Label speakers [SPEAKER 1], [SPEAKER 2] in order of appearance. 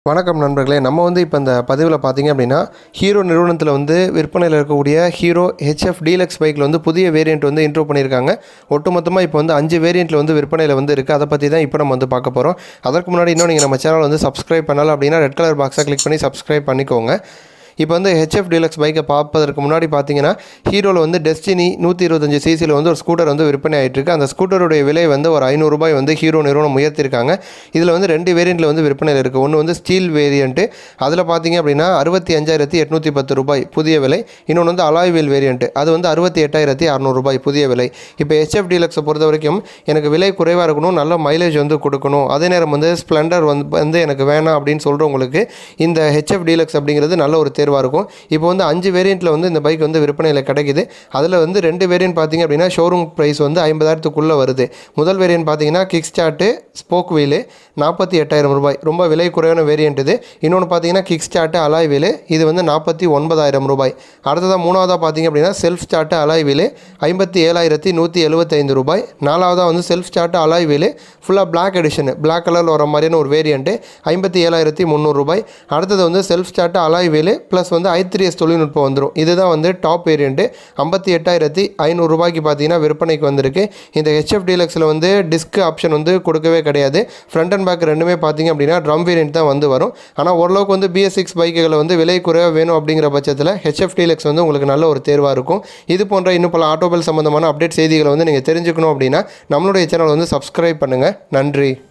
[SPEAKER 1] வணக்கம் நண்பர்களே நம்ம வந்து இப்போ இந்த பதிவில் பார்த்தீங்க அப்படின்னா ஹீரோ நிறுவனத்தில் வந்து விற்பனையில் இருக்கக்கூடிய ஹீரோ ஹெச்எஃப் டீலக்ஸ் பைக்கில் வந்து புதிய வேரியண்ட் வந்து இன்ட்ரோ பண்ணியிருக்காங்க ஒட்டுமொத்தமாக இப்போ வந்து அஞ்சு வேரியண்ட்டில் வந்து விற்பனையில் வந்து இருக்குது அதை பற்றி தான் இப்போ நம்ம வந்து பார்க்க போகிறோம் அதற்கு முன்னாடி இன்னும் நீங்கள் நம்ம சேனல் வந்து சப்ஸ்கிரைப் பண்ணலாம் அப்படின்னா ரெட் கலர் பாக்ஸை கிளிக் பண்ணி சப்ஸ்கிரைப் பண்ணிக்கோங்க இப்போ வந்து ஹெச்எஃப் டீலக்ஸ் பைக்கை பார்ப்பதற்கு முன்னாடி பார்த்தீங்கன்னா ஹீரோவில் வந்து டெஸ்டினி நூற்றி இருபத்தஞ்சு சிசியில் வந்து ஒரு ஸ்கூட்டர் வந்து விற்பனை ஆகிட்டு இருக்கு அந்த ஸ்கூட்டருடைய விலை வந்து ஒரு ஐநூறுரூபாய் வந்து ஹீரோ நிறுவனம் உயர்த்திருக்காங்க இதில் வந்து ரெண்டு வேரியண்ட்டில் வந்து விற்பனையில் இருக்குது ஒன்று வந்து ஸ்டீல் வேரியண்ட்டு அதில் பார்த்தீங்க அப்படின்னா அறுபத்தி அஞ்சாயிரத்தி எட்நூற்றி பத்து ரூபாய் புதிய விலை இன்னொன்று வந்து அலாய்வீல் வேரியண்ட்டு அது வந்து அறுபத்தி எட்டாயிரத்தி அறநூறுபாய் புதிய விலை இப்போ ஹெச்எஃப் டீலக்ஸை பொறுத்த வரைக்கும் எனக்கு விலை குறைவாக இருக்கணும் நல்ல மைலேஜ் வந்து கொடுக்கணும் அதே நேரம் வந்து ஸ்ப்ளெண்டர் வந்து வந்து எனக்கு வேணாம் அப்படின்னு சொல்கிறவங்களுக்கு இந்த ஹெச்எஃப் டீலக்ஸ் அப்படிங்கிறது நல்ல ஒரு தேர்வாக இருக்கும் இப்போ வந்து அஞ்சு வேரியண்ட்டில் வந்து இந்த பைக் வந்து விற்பனையில் கிடைக்குது அதில் வந்து ரெண்டு வேரியன்ட் பார்த்தீங்க அப்படின்னா ஷோரூம் ப்ரைஸ் வந்து ஐம்பதாயிரத்துக்குள்ளே வருது முதல் வேரியன்ட் பார்த்தீங்கன்னா கிக் ஸ்டார்ட்டு ஸ்போக் வீலு நாற்பத்தி எட்டாயிரம் ரூபாய் ரொம்ப விலை குறைவான வேரியன்ட் இது இன்னொன்று பார்த்தீங்கன்னா கிக் ஸ்டார்ட்டு அலாய் வீலு இது வந்து நாற்பத்தி ஒன்பதாயிரம் ரூபாய் அடுத்ததாக மூணாவதாக பார்த்தீங்க அப்படின்னா செல்ஃப் ஸ்டார்ட்டு அலாய் வீலு ஐம்பத்தி ஏழாயிரத்தி நூற்றி எழுபத்தைந்து ரூபாய் நாலாவதாக வந்து செல்ஃப் ஸ்டார்ட்டு அலாய் வீலு ஃபுல்லாக பிளாக் எடிஷன் பிளாக் கலரில் வர மாதிரியான ஒரு வேரியண்ட்டு ஐம்பத்தி ஏழாயிரத்தி முந்நூறு ரூபாய் அடுத்தது வந்து self start alloy wheel plus வந்து ஐ த்ரீ எஸ் தொழில்நுட்பம் வந்துடும் இதுதான் வந்து டாப் வேரியண்ட்டு ஐம்பத்தி எட்டாயிரத்தி ஐநூறுரூபாய்க்கு பார்த்தீங்கன்னா விற்பனைக்கு வந்திருக்கு இந்த ஹெச்எஃப் டீலக்ஸில் வந்து டிஸ்க் ஆப்ஷன் வந்து கொடுக்கவே கிடையாது ஃப்ரண்ட் அண்ட் பேக் ரெண்டுமே பார்த்தீங்க அப்படின்னா ட்ரம் வேரியண்ட் தான் வந்து வரும் ஆனால் ஓரளவுக்கு வந்து பிஎஸ் சிக்ஸ் பைக்குகளை வந்து விலை குறைவாக வேணும் அப்படிங்கிற பட்சத்தில் ஹெச்எஃப் டீலக்ஸ் வந்து உங்களுக்கு நல்ல ஒரு தேர்வாக இருக்கும் இது போன்ற இன்னும் பல ஆட்டோபைல் சம்மந்தமான அப்டேட் செய்திகளை வந்து நீங்கள் தெரிஞ்சுக்கணும் அப்படின்னா நம்மளுடைய சேனல் வந்து சப்ஸ்கிரைப் பண்ணுங்கள் நன்றி